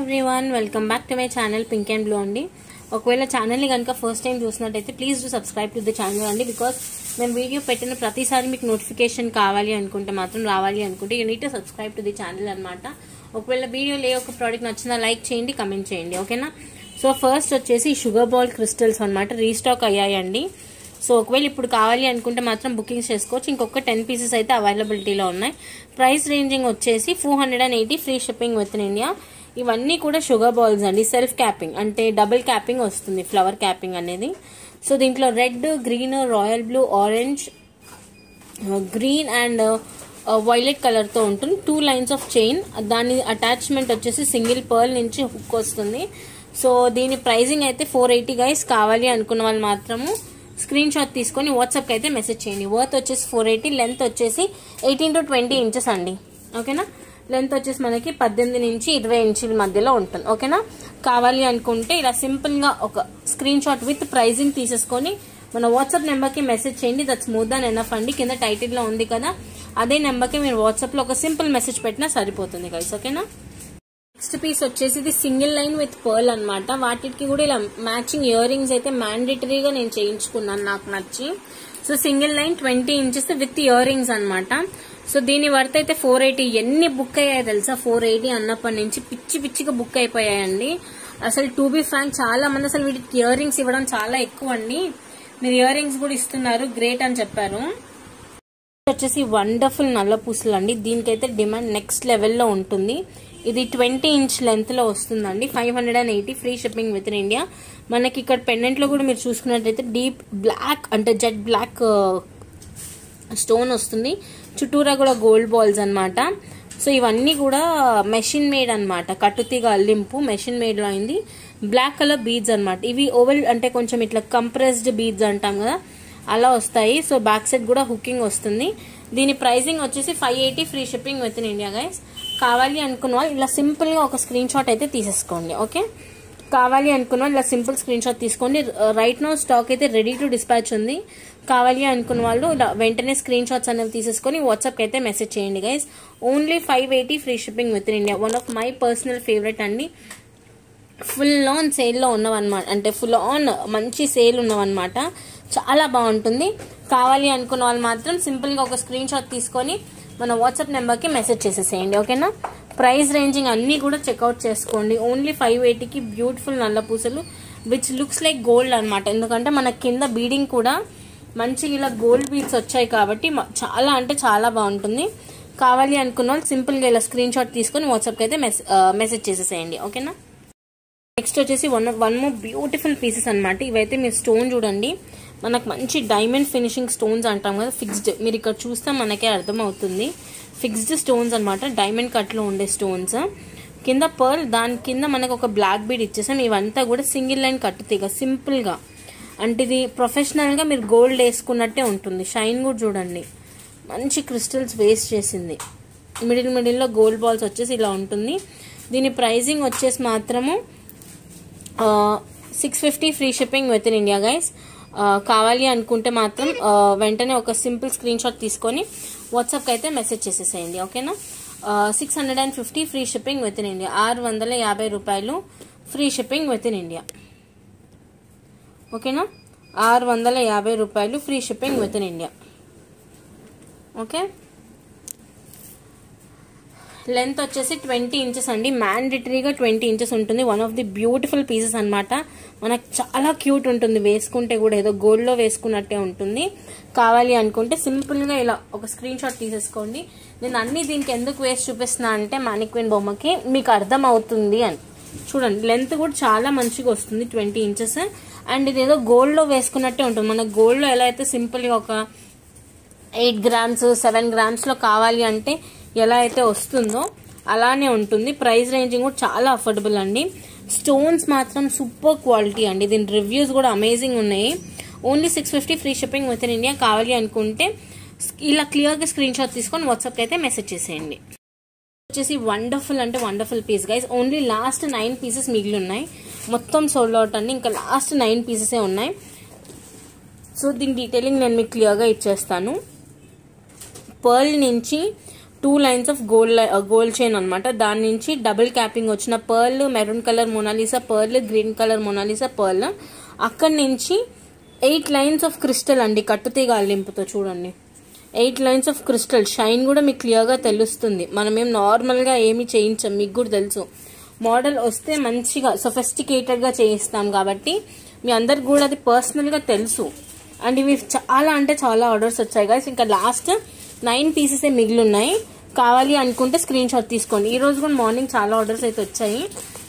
everyone welcome back to my channel pink and blue అండి ఒకవేళ ఛానల్ని కనుక ఫస్ట్ టైం చూసినట్టయితే please do subscribe to the channel అండి బికాస్ మేము వీడియో పెట్టిన ప్రతిసారి మీకు నోటిఫికేషన్ కావాలి అనుకుంటే మాత్రం రావాలి అనుకుంటే you need to subscribe to the channel అనమాట ఒకవేళ వీడియోలో ఏ ఒక ప్రోడక్ట్ నచ్చినా లైక్ చేయండి కమెంట్ చేయండి ఓకేనా సో ఫస్ట్ వచ్చేసి షుగర్ బాల్ క్రిస్టల్స్ అనమాట రీస్టాక్ అయ్యాయండి సో ఒకవేళ ఇప్పుడు కావాలి అనుకుంటే మాత్రం బుకింగ్స్ చేసుకోవచ్చు ఇంకొక టెన్ పీసెస్ అయితే అవైలబిలిటీలో ఉన్నాయి ప్రైస్ రేంజింగ్ వచ్చేసి four hundred and eighty free shipping with in India ఇవన్నీ కూడా షుగర్ బాల్స్ అండి సెల్ఫ్ క్యాపింగ్ అంటే డబుల్ క్యాపింగ్ వస్తుంది ఫ్లవర్ క్యాపింగ్ అనేది సో దీంట్లో red green royal blue orange green and violet కలర్తో ఉంటుంది టూ లైన్స్ ఆఫ్ చైన్ దాని అటాచ్మెంట్ వచ్చేసి సింగిల్ పర్ల్ నుంచి హుక్ వస్తుంది సో దీని ప్రైజింగ్ అయితే ఫోర్ ఎయిటీ గైస్ కావాలి అనుకున్న వాళ్ళు మాత్రము స్క్రీన్ షాట్ తీసుకొని వాట్సాప్కి అయితే మెసేజ్ చేయండి వర్త్ వచ్చేసి ఫోర్ ఎయిటీ లెంత్ వచ్చేసి ఎయిటీన్ టు ట్వంటీ ఇంచెస్ అండి ఓకేనా లెంత్ వచ్చేసి మనకి పద్దెనిమిది నుంచి ఇరవై ఇంచుల మధ్యలో ఉంటుంది ఓకేనా కావాలి అనుకుంటే ఇలా సింపుల్గా ఒక స్క్రీన్ షాట్ విత్ ప్రైజింగ్ తీసేసుకొని మన వాట్సాప్ నెంబర్కి మెసేజ్ చేయండి దట్స్ మోర్ దాన్ ఎనఫ్ అండి కింద టైటిల్లో ఉంది కదా అదే నెంబర్కి మీరు వాట్సాప్లో ఒక సింపుల్ మెసేజ్ పెట్టినా సరిపోతుంది గైస్ ఓకేనా నెక్స్ట్ పీస్ వచ్చేసి ఇది సింగిల్ లైన్ విత్ పర్ల్ అనమాట వాటికి కూడా ఇలా మ్యాచింగ్ ఇయర్ రింగ్స్ అయితే మ్యాండేటరీగా నేను చేయించుకున్నాను నాకు నచ్చి so single line twenty inches with earrings అనమాట సో దీని వర్త్ అయితే ఫోర్ ఎయిటీ ఎన్ని బుక్ అయ్యాయి తెలుసా ఫోర్ ఎయిటీ అన్నప్పటి నుంచి పిచ్చి పిచ్చిగా బుక్ అయిపోయాయండి అసలు టూ బీ ఫ్రాంక్ చాలా మంది అసలు వీటికి ఇయర్ రింగ్స్ ఇవ్వడం చాలా ఎక్కువ అండి మీరు ఇయర్ రింగ్స్ కూడా ఇస్తున్నారు గ్రేట్ అని చెప్పారు వచ్చేసి వండర్ఫుల్ నల్ల పూసలు అండి దీనికైతే డిమాండ్ నెక్స్ట్ లెవెల్లో ఉంటుంది ఇది ట్వంటీ ఇంచ్ లెంత్ లో వస్తుందండి five hundred and eighty free shipping with in India మనకి ఇక్కడ పెండెంట్ లో కూడా మీరు చూసుకున్నట్లయితే డీప్ బ్లాక్ అంటే జెడ్ బ్లాక్ స్టోన్ వస్తుంది చుట్టూరా కూడా గోల్డ్ బాల్స్ అనమాట సో ఇవన్నీ కూడా మెషిన్ మేడ్ అనమాట కట్టుతీగ అల్లింపు మెషిన్ మేడ్ లో అయింది బ్లాక్ కలర్ బీడ్స్ అనమాట ఇవి ఓవెల్ అంటే కొంచెం ఇట్లా కంప్రెస్డ్ బీడ్స్ అంటాం కదా అలా వస్తాయి సో బ్యాక్ సైడ్ కూడా హుకింగ్ వస్తుంది దీని ప్రైసింగ్ వచ్చేసి five eighty free shipping with in India guys కావాలి అనుకున్న వాళ్ళు ఇలా సింపుల్గా ఒక స్క్రీన్ షాట్ అయితే తీసేసుకోండి ఓకే కావాలి అనుకున్న వాళ్ళు ఇలా సింపుల్ స్క్రీన్ షాట్ తీసుకోండి రైట్ నో స్టాక్ అయితే రెడీ టు డిస్పాచ్ ఉంది కావాలి అనుకున్న వాళ్ళు ఇలా వెంటనే స్క్రీన్ షాట్స్ అనేవి తీసేసుకొని వాట్సాప్కి అయితే మెసేజ్ చేయండి guys only five eighty free shipping with in India one of my personal favourite అండి ఫుల్ ఆన్ సేల్లో ఉన్నవన్నమాట అంటే ఫుల్ ఆన్ మంచి సేల్ ఉన్నవన్నమాట చాలా బాగుంటుంది కావాలి అనుకున్న వాళ్ళు మాత్రం సింపుల్గా ఒక స్క్రీన్ షాట్ తీసుకొని మన వాట్సాప్ నెంబర్కి మెసేజ్ చేసేసేయండి ఓకేనా ప్రైస్ రేంజింగ్ అన్నీ కూడా చెక్అవుట్ చేసుకోండి ఓన్లీ ఫైవ్ ఎయిటీకి బ్యూటిఫుల్ నల్ల పూసలు విచ్ లుక్స్ లైక్ గోల్డ్ అనమాట ఎందుకంటే మన కింద బీడింగ్ కూడా మంచి ఇలా గోల్డ్ బీడ్స్ వచ్చాయి కాబట్టి చాలా అంటే చాలా బాగుంటుంది కావాలి అనుకున్న వాళ్ళు సింపుల్గా ఇలా స్క్రీన్ షాట్ తీసుకొని వాట్సాప్కి అయితే మెసేజ్ చేసేసేయండి ఓకేనా నెక్స్ట్ వచ్చేసి one one more beautiful pieces అనమాట ఇవైతే మీరు స్టోన్ చూడండి మనకు మంచి డైమండ్ ఫినిషింగ్ స్టోన్స్ అంటాం కదా ఫిక్స్డ్ మీరు ఇక్కడ చూస్తే మనకే అర్థమవుతుంది ఫిక్స్డ్ స్టోన్స్ అనమాట డైమండ్ కట్లో ఉండే స్టోన్స్ కింద పర్ల్ దాని కింద మనకు ఒక బ్లాక్ బీడ్ ఇచ్చేసాం ఇవంతా కూడా సింగిల్ లైన్ కట్టుతీగ సింపుల్గా అంటే ఇది ప్రొఫెషనల్గా మీరు గోల్డ్ వేసుకున్నట్టే ఉంటుంది షైన్ కూడా చూడండి మంచి క్రిస్టల్స్ వేస్ట్ చేసింది మిడిల్ మిడిల్లో గోల్డ్ బాల్స్ వచ్చేసి ఇలా ఉంటుంది దీని ప్రైజింగ్ వచ్చేసి మాత్రము six fifty free shipping with in India guys కావాలి అనుకుంటే మాత్రం వెంటనే ఒక సింపుల్ స్క్రీన్ షాట్ తీసుకొని వాట్సాప్కి అయితే మెసేజ్ చేసేసేయండి ఓకేనా six hundred and fifty free shipping with in India ఆరు వందల యాభై రూపాయలు free shipping with in India ఓకేనా ఆరు వందల యాభై రూపాయలు free shipping with in India okay length వచ్చేసి ట్వంటీ ఇంచెస్ అండి మ్యాండేటరీగా ట్వంటీ ఇంచెస్ ఉంటుంది one of the beautiful pieces అనమాట మనకు చాలా క్యూట్ ఉంటుంది వేసుకుంటే కూడా ఏదో గోల్డ్లో వేసుకున్నట్టే ఉంటుంది కావాలి అనుకుంటే సింపుల్గా ఇలా ఒక స్క్రీన్ షాట్ తీసేసుకోండి నేను అన్ని దీనికి ఎందుకు వేసి చూపిస్తున్నా అంటే మానిక్విన్ బొమ్మకి మీకు అర్థం అవుతుంది అని చూడండి లెంత్ కూడా చాలా మంచిగా వస్తుంది ట్వంటీ ఇంచెస్ అండ్ ఇది ఏదో గోల్డ్లో వేసుకున్నట్టే ఉంటుంది మన గోల్డ్లో ఎలా అయితే సింపుల్గా ఒక ఎయిట్ గ్రామ్స్ సెవెన్ గ్రామ్స్లో కావాలి అంటే ఎలా అయితే వస్తుందో అలానే ఉంటుంది ప్రైస్ రేంజింగ్ కూడా చాలా అఫోర్డబుల్ అండి స్టోన్స్ మాత్రం సూపర్ క్వాలిటీ అండి దీని రివ్యూస్ కూడా అమేజింగ్ ఉన్నాయి only six fifty free shipping with in India కావాలి అనుకుంటే ఇలా క్లియర్గా స్క్రీన్ షాట్ తీసుకొని వాట్సాప్కి అయితే మెసేజ్ చేసేయండి వచ్చేసి వండర్ఫుల్ అంటే wonderful piece guys only last nine pieces మిగిలి ఉన్నాయి మొత్తం సోల్డ్ అవుట్ అండి ఇంకా లాస్ట్ నైన్ పీసెసే ఉన్నాయి సో దీని డీటెయిలింగ్ నేను మీకు క్లియర్గా ఇచ్చేస్తాను పర్ల్ నుంచి two lines of gold gold chain అనమాట దాని నుంచి డబుల్ క్యాపింగ్ వచ్చిన pearl maroon colour Monalisa pearl green colour Monalisa pearl అక్కడి నుంచి ఎయిట్ లైన్స్ ఆఫ్ క్రిస్టల్ అండి కట్టుతీగ అల్లింపుతో చూడండి eight lines of crystal shine కూడా మీకు క్లియర్గా తెలుస్తుంది మనం ఏం నార్మల్గా ఏమి చేయించాం మీకు కూడా తెలుసు మోడల్ వస్తే మంచిగా సొఫెస్టికేటెడ్గా చేయిస్తాం కాబట్టి మీ అందరికి కూడా అది పర్సనల్గా తెలుసు అండ్ ఇవి చాలా అంటే చాలా ఆర్డర్స్ వచ్చాయి గాయస్ ఇంకా లాస్ట్ నైన్ పీసెస్ మిగిలి ఉన్నాయి కావాలి అనుకుంటే స్క్రీన్ షాట్ తీసుకోండి ఈ రోజు కూడా మార్నింగ్ చాలా ఆర్డర్స్ అయితే వచ్చాయి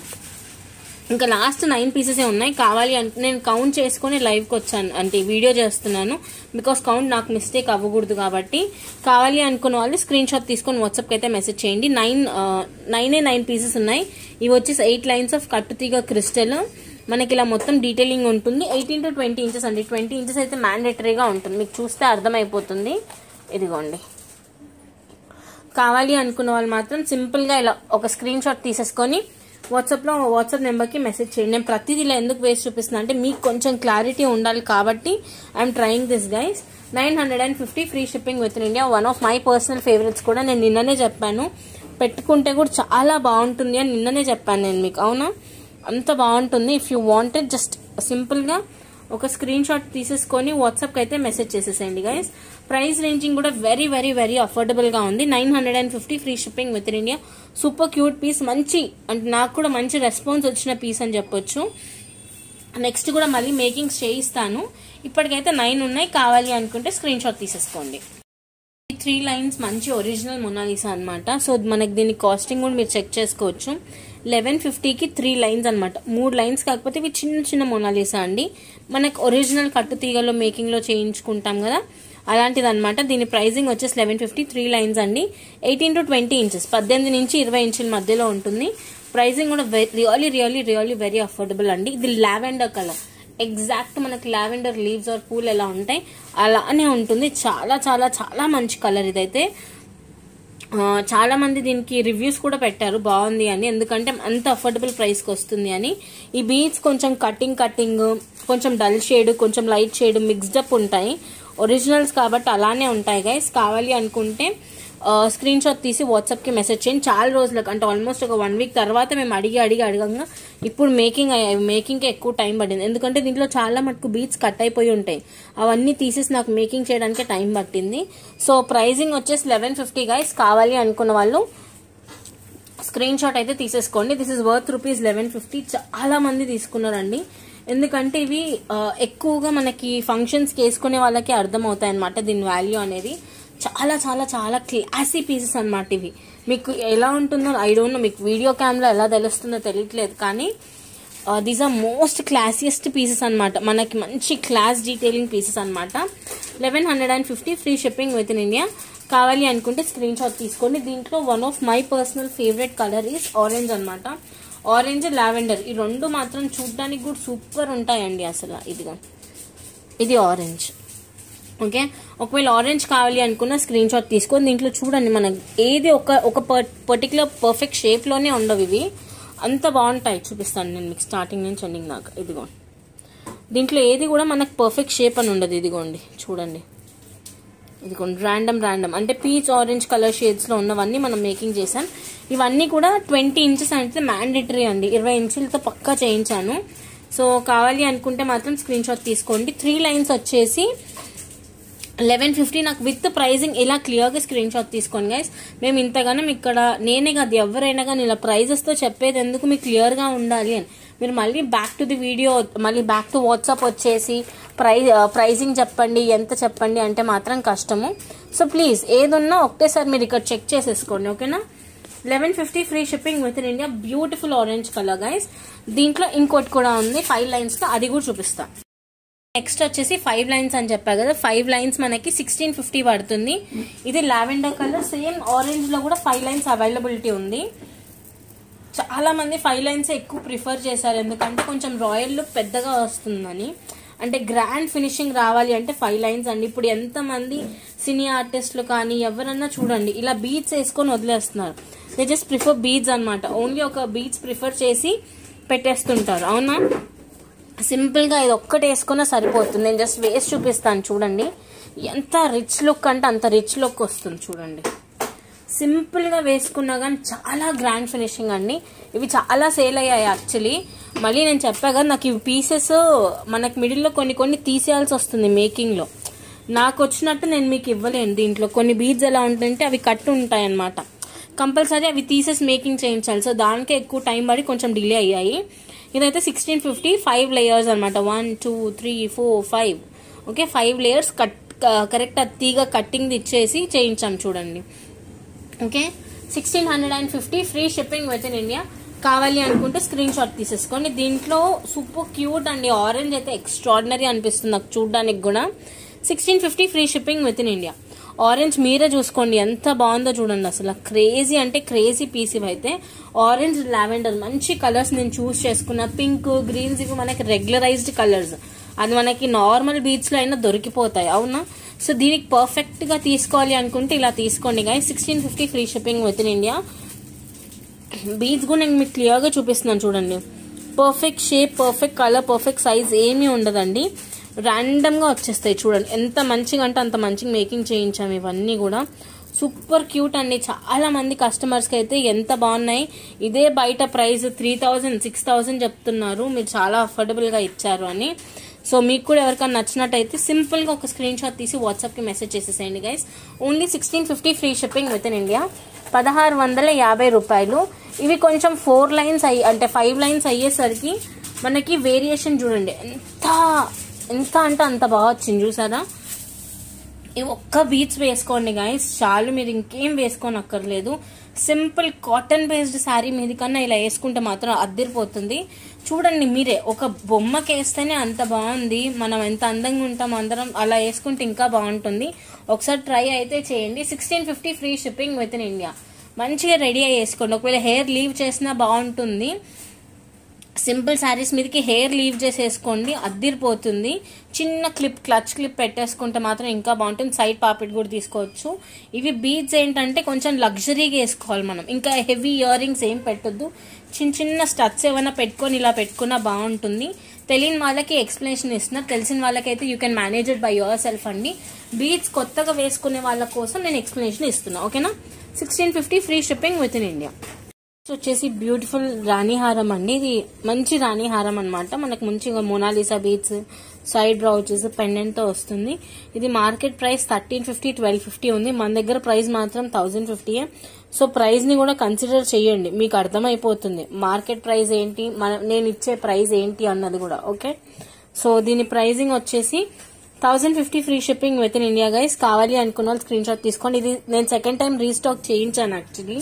ఇంకా లాస్ట్ నైన్ పీసెసే ఉన్నాయి కావాలి అంటే నేను కౌంట్ చేసుకుని లైవ్కి వచ్చాను అంటే వీడియో చేస్తున్నాను బికాస్ కౌంట్ నాకు మిస్టేక్ అవ్వకూడదు కాబట్టి కావాలి అనుకున్న వాళ్ళు స్క్రీన్ షాట్ తీసుకొని వాట్సాప్కి అయితే మెసేజ్ చేయండి నైన్ నైనే నైన్ పీసెస్ ఉన్నాయి ఇవి వచ్చేసి ఎయిట్ లైన్స్ ఆఫ్ కట్టుతీగ క్రిస్టల్ మనకి ఇలా మొత్తం డీటెయిలింగ్ ఉంటుంది ఎయిటీన్ టు ట్వంటీ ఇంచెస్ అండి ట్వంటీ ఇంచెస్ అయితే మ్యాండేటరీగా ఉంటుంది మీకు చూస్తే అర్థమైపోతుంది ఇదిగోండి కావాలి అనుకున్న వాళ్ళు మాత్రం సింపుల్గా ఇలా ఒక స్క్రీన్ షాట్ తీసేసుకొని వాట్సాప్లో వాట్సాప్ నెంబర్కి మెసేజ్ చేయండి నేను ప్రతిదీ ఇలా ఎందుకు వేసి చూపిస్తున్నా అంటే మీకు కొంచెం క్లారిటీ ఉండాలి కాబట్టి I'm trying this guys nine hundred and fifty free shipping with in India one of my personal favourites కూడా నేను నిన్ననే చెప్పాను పెట్టుకుంటే కూడా చాలా బాగుంటుంది అని నిన్ననే చెప్పాను నేను మీకు అవునా అంత బాగుంటుంది ఇఫ్ యూ వాంటెడ్ జస్ట్ సింపుల్గా ఒక స్క్రీన్ షాట్ తీసేసుకొని వాట్సాప్కి అయితే మెసేజ్ చేసేసేయండి గైస్ ప్రైస్ రేంజింగ్ కూడా వెరీ వెరీ వెరీ అఫోర్డబుల్గా ఉంది nine hundred and fifty free shipping with in India super cute piece మంచి అంటే నాకు కూడా మంచి రెస్పాన్స్ వచ్చిన పీస్ అని చెప్పొచ్చు నెక్స్ట్ కూడా మళ్ళీ మేకింగ్స్ చేయిస్తాను ఇప్పటికైతే నైన్ ఉన్నాయి కావాలి అనుకుంటే స్క్రీన్ షాట్ తీసేసుకోండి ఈ త్రీ లైన్స్ మంచి ఒరిజినల్ మొనాలిసా అనమాట సో మనకి దీని కాస్టింగ్ కూడా మీరు చెక్ చేసుకోవచ్చు లెవెన్ ఫిఫ్టీకి త్రీ లైన్స్ అనమాట మూడు లైన్స్ కాకపోతే ఇవి చిన్న చిన్న మొనాలిసా అండి మనకు ఒరిజినల్ కట్టు తీగలో మేకింగ్లో చేయించుకుంటాం కదా అలాంటిది అనమాట దీని ప్రైజింగ్ వచ్చేసి లెవెన్ ఫిఫ్టీ త్రీ లైన్స్ అండి ఎయిటీన్ టు ట్వంటీ ఇంచెస్ పద్దెనిమిది నుంచి ఇరవై ఇంచుల మధ్యలో ఉంటుంది ప్రైజింగ్ కూడా really really really very affordable అండి ఇది లావెండర్ కలర్ ఎగ్జాక్ట్ మనకి లావెండర్ లీవ్స్ ఆర్ పూల్ ఎలా ఉంటాయి అలానే ఉంటుంది చాలా చాలా చాలా మంచి కలర్ ఇదైతే చాలా మంది దీనికి రివ్యూస్ కూడా పెట్టారు బాగుంది అని ఎందుకంటే అంత అఫోర్డబుల్ ప్రైస్కి వస్తుంది అని ఈ బీడ్స్ కొంచెం కటింగ్ కటింగ్ కొంచెం డల్ షేడ్ కొంచెం లైట్ షేడ్ మిక్స్డ్ అప్ ఉంటాయి ఒరిజినల్స్ కాబట్టి అలానే ఉంటాయి గైస్ కావాలి అనుకుంటే స్క్రీన్ షాట్ తీసి వాట్సాప్కి మెసేజ్ చేయండి చాలా రోజులకు అంటే ఆల్మోస్ట్ ఒక వన్ వీక్ తర్వాత మేము అడిగి అడిగి అడగంగా ఇప్పుడు మేకింగ్ మేకింగ్కి ఎక్కువ టైం పడింది ఎందుకంటే దీంట్లో చాలా మటుకు బీట్స్ కట్ అయిపోయి ఉంటాయి అవన్నీ తీసేసి నాకు మేకింగ్ చేయడానికి టైం పట్టింది సో ప్రైజింగ్ వచ్చేసి లెవెన్ ఫిఫ్టీ గైస్ కావాలి అనుకున్న వాళ్ళు స్క్రీన్ షాట్ అయితే తీసేసుకోండి this is worth rupees eleven fifty చాలా మంది తీసుకున్నారండి ఎందుకంటే ఇవి ఎక్కువగా మనకి ఫంక్షన్స్కి వేసుకునే వాళ్ళకి అర్థమవుతాయి అనమాట దీని వాల్యూ అనేది చాలా చాలా చాలా క్లాసీ పీసెస్ అనమాట ఇవి మీకు ఎలా ఉంటుందో ఐ డోంట్ నో మీకు వీడియో క్యామ్లో ఎలా తెలుస్తుందో తెలియట్లేదు కానీ these are most classiest pieces అనమాట మనకి మంచి క్లాస్ డీటెయిలింగ్ పీసెస్ అనమాట eleven hundred and fifty free shipping with in India కావాలి అనుకుంటే స్క్రీన్ షాట్ తీసుకోండి దీంట్లో one of my personal favourite colour is orange అనమాట ఆరెంజ్ లావెండర్ ఈ రెండు మాత్రం చూడడానికి కూడా సూపర్ ఉంటాయండి అసలు ఇదిగా ఇది ఆరెంజ్ ఓకే ఒకవేళ ఆరెంజ్ కావాలి అనుకున్న స్క్రీన్ షాట్ తీసుకొని దీంట్లో చూడండి మనకి ఏది ఒక ఒక పర్టికులర్ పర్ఫెక్ట్ షేప్లోనే ఉండవు ఇవి అంత బాగుంటాయి చూపిస్తాను నేను మీకు స్టార్టింగ్ నుంచి ఎండింగ్ దాకా ఇదిగోండి దీంట్లో ఏది కూడా మనకు పర్ఫెక్ట్ షేప్ అని ఉండదు ఇదిగోండి చూడండి ఇదిగోండి ర్యాండమ్ ర్యాండమ్ అంటే పీచ్ ఆరెంజ్ కలర్ షేడ్స్లో ఉన్నవన్నీ మనం మేకింగ్ చేశాం ఇవన్నీ కూడా ట్వంటీ ఇంచెస్ అంటే మ్యాండేటరీ అండి ఇరవై ఇంచులతో పక్కా చేయించాను సో కావాలి అనుకుంటే మాత్రం స్క్రీన్ షాట్ తీసుకోండి త్రీ లైన్స్ వచ్చేసి లెవెన్ ఫిఫ్టీ నాకు విత్ ప్రైజింగ్ ఇలా క్లియర్గా స్క్రీన్ షాట్ తీసుకోండి గైస్ మేము ఇంతగానం ఇక్కడ నేనే కాదు ఎవరైనా కానీ ఇలా ప్రైజెస్తో చెప్పేది ఎందుకు మీకు క్లియర్గా ఉండాలి అని మీరు మళ్ళీ బ్యాక్ టు ది వీడియో మళ్ళీ బ్యాక్ టు వాట్సాప్ వచ్చేసి ప్రైజ్ ప్రైజింగ్ చెప్పండి ఎంత చెప్పండి అంటే మాత్రం కష్టము సో ప్లీజ్ ఏదున్నా ఒకటేసారి మీరు ఇక్కడ చెక్ చేసేసుకోండి ఓకేనా eleven fifty free shipping with in India beautiful orange colour guys దీంట్లో ఇంకోటి కూడా ఉంది ఫైవ్ లైన్స్తో అది కూడా చూపిస్తాను నెక్స్ట్ వచ్చేసి ఫైవ్ లైన్స్ అని చెప్పా కదా ఫైవ్ లైన్స్ మనకి సిక్స్టీన్ ఫిఫ్టీ పడుతుంది ఇది లావెండర్ కలర్ సేమ్ ఆరెంజ్ లో కూడా ఫైవ్ లైన్స్ అవైలబిలిటీ ఉంది చాలా మంది ఫైవ్ లైన్స్ ఎక్కువ ప్రిఫర్ చేశారు ఎందుకంటే కొంచెం రాయల్ లుక్ పెద్దగా వస్తుందని అంటే గ్రాండ్ ఫినిషింగ్ రావాలి అంటే ఫైవ్ లైన్స్ అండి ఇప్పుడు ఎంతమంది సినీ ఆర్టిస్టులు కానీ ఎవరన్నా చూడండి ఇలా బీట్స్ వేసుకొని వదిలేస్తున్నారు దే జస్ట్ ప్రిఫర్ బీడ్స్ అనమాట ఓన్లీ ఒక బీడ్స్ ప్రిఫర్ చేసి పెట్టేస్తుంటారు అవునా సింపుల్గా ఇది ఒక్కటి వేసుకున్నా సరిపోతుంది నేను జస్ట్ వేసి చూపిస్తాను చూడండి ఎంత రిచ్ లుక్ అంటే అంత రిచ్ లుక్ వస్తుంది చూడండి సింపుల్ గా వేసుకున్నా కానీ చాలా గ్రాండ్ ఫినిషింగ్ అండి ఇవి చాలా సేల్ అయ్యాయి యాక్చువల్లీ మళ్ళీ నేను చెప్పా కదా నాకు ఇవి పీసెస్ మనకి మిడిల్లో కొన్ని కొన్ని తీసేయాల్సి వస్తుంది మేకింగ్ లో నాకు వచ్చినట్టు నేను మీకు ఇవ్వలేను దీంట్లో కొన్ని బీడ్స్ ఎలా ఉంటుంటే అవి కట్టు ఉంటాయి అనమాట కంపల్సరీ అవి తీసేసి మేకింగ్ చేయించాలి సో దానికే ఎక్కువ టైం పడి కొంచెం డిలే అయ్యాయి ఇదైతే సిక్స్టీన్ ఫిఫ్టీ ఫైవ్ లేయర్స్ అనమాట one two three four five okay five layers cut correct అది తీగ కట్టింగ్ ఇచ్చేసి చేయించాం చూడండి okay sixteen hundred and fifty free shipping with in India కావాలి అనుకుంటే స్క్రీన్ షాట్ తీసేసుకోండి దీంట్లో సూపర్ క్యూట్ అండి ఆరెంజ్ అయితే ఎక్స్ట్రాడినరీ అనిపిస్తుంది నాకు చూడడానికి కూడా sixteen fifty free shipping with in India orange మీరే చూసుకోండి ఎంత బాగుందో చూడండి అసలు క్రేజీ అంటే క్రేజీ పీస్ ఇవి అయితే ఆరెంజ్ లావెండర్ మంచి కలర్స్ నేను చూస్ చేసుకున్న పింక్ గ్రీన్స్ ఇవి మనకి రెగ్యులరైజ్డ్ కలర్స్ అది మనకి నార్మల్ బీచ్ లో అయినా దొరికిపోతాయి అవునా సో దీనికి పర్ఫెక్ట్ గా తీసుకోవాలి అనుకుంటే ఇలా తీసుకోండి guys sixteen fifty free shipping with in India beads కూడా నేను మీకు క్లియర్ గా చూపిస్తున్నాను చూడండి perfect shape perfect colour perfect size ఏమీ ఉండదండి ర్యాండమ్ గా వచ్చేస్తాయి చూడండి ఎంత మంచిగా అంటే అంత మంచిగా మేకింగ్ చేయించాము ఇవన్నీ కూడా సూపర్ క్యూట్ అండి చాలా మంది కస్టమర్స్ కి అయితే ఎంత బాగున్నాయి ఇదే బయట price three thousand six thousand చెప్తున్నారు మీరు చాలా అఫోర్డబుల్ గా ఇచ్చారు అని సో మీకు కూడా ఎవరికైనా నచ్చినట్టయితే సింపుల్ గా ఒక స్క్రీన్ షాట్ తీసి వాట్సాప్ కి మెసేజ్ చేసేసేయండి guys only sixteen fifty free shipping with in India పదహారు వందల యాభై రూపాయలు ఇవి కొంచెం ఫోర్ లైన్స్ అయ్యి అంటే ఫైవ్ లైన్స్ అయ్యేసరికి మనకి వేరియేషన్ చూడండి ఎంత ఎంత అంటే అంత బాగా వచ్చింది చూసారా ఈ ఒక్క బీచ్ వేసుకోండి గాయస్ చాలు మీరు ఇంకేం వేసుకోని అక్కర్లేదు సింపుల్ కాటన్ బేస్డ్ శారీ మీది కన్నా ఇలా వేసుకుంటే మాత్రం అద్దరిపోతుంది చూడండి మీరే ఒక బొమ్మకి వేస్తేనే అంత బాగుంది మనం ఎంత అందంగా ఉంటాం అందరం అలా వేసుకుంటే ఇంకా బాగుంటుంది ఒకసారి ట్రై అయితే చేయండి sixteen fifty free shipping with in India మంచిగా రెడీ అయ్యి వేసుకోండి ఒకవేళ హెయిర్ లీవ్ చేసినా బాగుంటుంది సింపుల్ శారీస్ మీదకి హెయిర్ లీవ్ చేసేసుకోండి అద్దిరిపోతుంది చిన్న క్లిప్ క్లచ్ క్లిప్ పెట్టేసుకుంటే మాత్రం ఇంకా బాగుంటుంది సైడ్ పాకెట్ కూడా తీసుకోవచ్చు ఇవి బీడ్స్ ఏంటంటే కొంచెం లగ్జరీగా వేసుకోవాలి మనం ఇంకా హెవీ ఇయర్ రింగ్స్ ఏం పెట్టొద్దు చిన్న చిన్న స్టడ్స్ ఏమైనా పెట్టుకొని ఇలా పెట్టుకున్నా బాగుంటుంది తెలియని వాళ్ళకి ఎక్స్ప్లెనేషన్ ఇస్తున్నారు తెలిసిన వాళ్ళకైతే you can manage it by yourself అండి బీడ్స్ కొత్తగా వేసుకునే వాళ్ళ కోసం నేను ఎక్స్ప్లెనేషన్ ఇస్తున్నా ఓకేనా sixteen fifty free shipping with in India వచ్చేసి బ్యూటిఫుల్ రాణి హారం అండి ఇది మంచి రాణి హారం అనమాట మనకు మంచిగా Monalisa beads side brooches pendant తో వస్తుంది ఇది market price thirteen fifty twelve fifty ఉంది మన దగ్గర ప్రైస్ మాత్రం థౌజండ్ ఫిఫ్టీయే సో ప్రైస్ ని కూడా కన్సిడర్ చేయండి మీకు అర్థమైపోతుంది మార్కెట్ ప్రైస్ ఏంటి మన నేను ఇచ్చే ప్రైస్ ఏంటి అన్నది కూడా ఓకే సో దీని ప్రైజింగ్ వచ్చేసి thousand fifty free shipping with in India guys కావాలి అనుకున్న వాళ్ళు స్క్రీన్ షాట్ తీసుకోండి ఇది నేను సెకండ్ టైం రీస్టాక్ చేయించాను యాక్చువల్లీ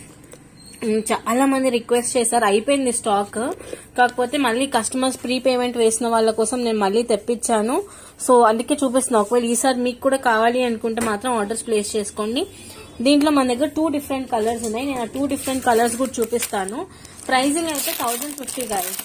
చాలా మంది రిక్వెస్ట్ చేశారు అయిపోయింది స్టాక్ కాకపోతే మళ్ళీ కస్టమర్స్ ప్రీ పేమెంట్ వేసిన వాళ్ళ కోసం నేను మళ్ళీ తెప్పించాను సో అందుకే చూపిస్తున్నా ఒకవేళ ఈసారి మీకు కూడా కావాలి అనుకుంటే మాత్రం ఆర్డర్స్ ప్లేస్ చేసుకోండి దీంట్లో మన దగ్గర టూ డిఫరెంట్ కలర్స్ ఉన్నాయి నేను ఆ టూ డిఫరెంట్ కలర్స్ కూడా చూపిస్తాను ప్రైజింగ్ అయితే థౌజండ్ ఫిఫ్టీ గాయస్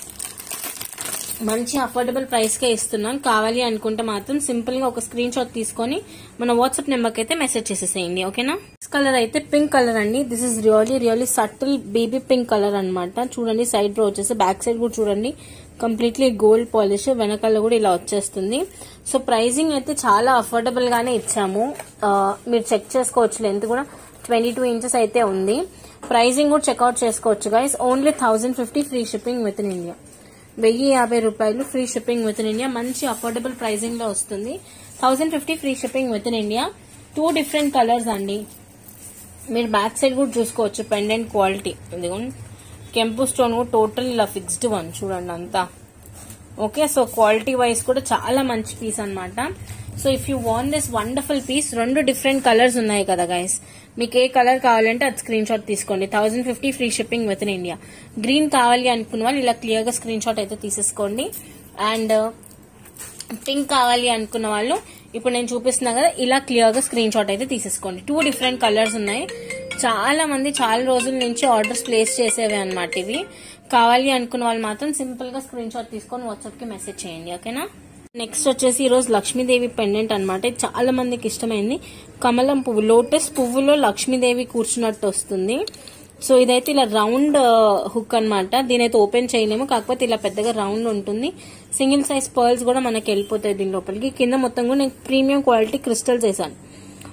మంచి అఫోర్డబుల్ ప్రైస్ కే ఇస్తున్నాం కావాలి అనుకుంటే మాత్రం సింపుల్ గా ఒక స్క్రీన్ షాట్ తీసుకొని మన వాట్సాప్ నెంబర్ కి అయితే మెసేజ్ చేసేసేయండి ఓకేనా కలర్ అయితే పింక్ కలర్ అండి this is really really subtle baby pink colour అన్నమాట చూడండి సైడ్ లో వచ్చేసి బ్యాక్ సైడ్ కూడా చూడండి కంప్లీట్లీ గోల్డ్ పాలిష్ వెనకాల కూడా ఇలా వచ్చేస్తుంది సో ప్రైజింగ్ అయితే చాలా అఫోర్డబుల్ గానే ఇచ్చాము ఆ, మీరు చెక్ చేసుకోవచ్చు లెంత్ కూడా ట్వంటీ టూ ఇంచెస్ అయితే ఉంది ప్రైజింగ్ కూడా చెక్అవుట్ చేసుకోవచ్చు guys only thousand fifty free shipping with in India వెయ్యి యాభై రూపాయలు free shipping with in India మంచి అఫోర్డబుల్ ప్రైజింగ్ లో వస్తుంది thousand fifty free shipping with in India two different colours అండి మీరు బ్యాక్ సైడ్ కూడా చూసుకోవచ్చు పెండెంట్ క్వాలిటీ ఇదిగోండి కెంపు స్టోన్ కూడా టోటల్ ఇలా ఫిక్స్డ్ వన్ చూడండి అంతా ఓకే సో క్వాలిటీ వైజ్ కూడా చాలా మంచి పీస్ అన్నమాట so if you want this wonderful piece రెండు డిఫరెంట్ కలర్స్ ఉన్నాయి కదా గైస్ మీకు ఏ కలర్ కావాలంటే అది స్క్రీన్ షాట్ తీసుకోండి thousand fifty free shipping with in India green కావాలి అనుకున్న వాళ్ళు ఇలా క్లియర్ గా స్క్రీన్ షాట్ అయితే తీసేసుకోండి అండ్ పింక్ కావాలి అనుకున్న వాళ్ళు ఇప్పుడు నేను చూపిస్తున్నా కదా ఇలా క్లియర్ గా స్క్రీన్ షాట్ అయితే తీసేసుకోండి టూ డిఫరెంట్ కలర్స్ ఉన్నాయి చాలా మంది చాలా రోజుల నుంచి ఆర్డర్స్ ప్లేస్ చేసేవి అన్నమాట ఇవి కావాలి అనుకున్న వాళ్ళు మాత్రం సింపుల్ గా స్క్రీన్ షాట్ తీసుకొని వాట్సాప్ కి మెసేజ్ చేయండి ఓకేనా నెక్స్ట్ వచ్చేసి ఈ రోజు లక్ష్మీదేవి పెండెంట్ అనమాట ఇది చాలా మందికి ఇష్టమైంది కమలం పువ్వు లోటస్ పువ్వులో లక్ష్మీదేవి కూర్చున్నట్టు వస్తుంది సో ఇదైతే ఇలా రౌండ్ హుక్ అన్నమాట దీని అయితే ఓపెన్ చేయలేము కాకపోతే ఇలా పెద్దగా రౌండ్ ఉంటుంది సింగిల్ సైజ్ పర్ల్స్ కూడా మనకి వెళ్ళిపోతాయి దీని లోపలికి కింద మొత్తం కూడా నేను ప్రీమియం క్వాలిటీ క్రిస్టల్స్ వేసాను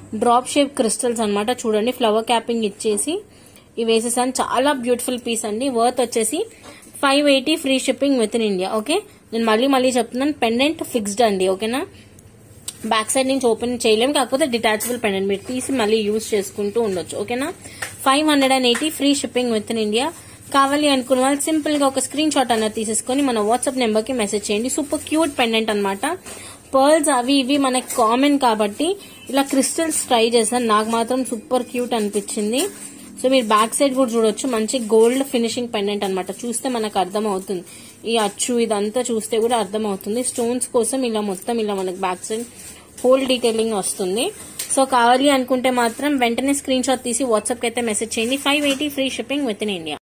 డ్రాప్ షేప్ క్రిస్టల్స్ అన్నమాట చూడండి ఫ్లవర్ క్యాపింగ్ ఇచ్చేసి ఇవి వేసేసాను చాలా బ్యూటిఫుల్ పీస్ అండి వర్త్ వచ్చేసి five eighty free shipping with in India okay నేను మళ్ళీ మళ్ళీ చెప్తున్నాను పెండెంట్ ఫిక్స్డ్ అండి ఓకేనా బ్యాక్ సైడ్ నుంచి ఓపెన్ చేయలేము కాకపోతే డిటాచబుల్ పెండెంట్ మీరు తీసి మళ్ళీ యూజ్ చేసుకుంటూ ఉండొచ్చు ఓకేనా five hundred and eighty free shipping with in India కావాలి అనుకున్న వాళ్ళు సింపుల్ గా ఒక స్క్రీన్ షాట్ అన్నది తీసేసుకొని మన వాట్సాప్ నెంబర్ కి మెసేజ్ చేయండి సూపర్ క్యూట్ పెండెంట్ అనమాట పర్ల్స్ అవి ఇవి మనకి కామన్ కాబట్టి ఇలా క్రిస్టల్స్ ట్రై చేశాను నాకు మాత్రం సూపర్ క్యూట్ అనిపించింది సో మీరు బ్యాక్ సైడ్ కూడా చూడొచ్చు మంచి గోల్డ్ ఫినిషింగ్ పెండెంట్ అనమాట చూస్తే మనకు అర్థం అవుతుంది ఈ అచ్చు ఇదంతా చూస్తే కూడా అర్థం అవుతుంది స్టోన్స్ కోసం ఇలా మొత్తం ఇలా మనకి బ్యాక్ సైడ్ హోల్ డీటెయిలింగ్ వస్తుంది సో కావాలి అనుకుంటే మాత్రం వెంటనే స్క్రీన్ షాట్ తీసి వాట్సాప్ కి అయితే మెసేజ్ చేయండి five eighty free shipping with in India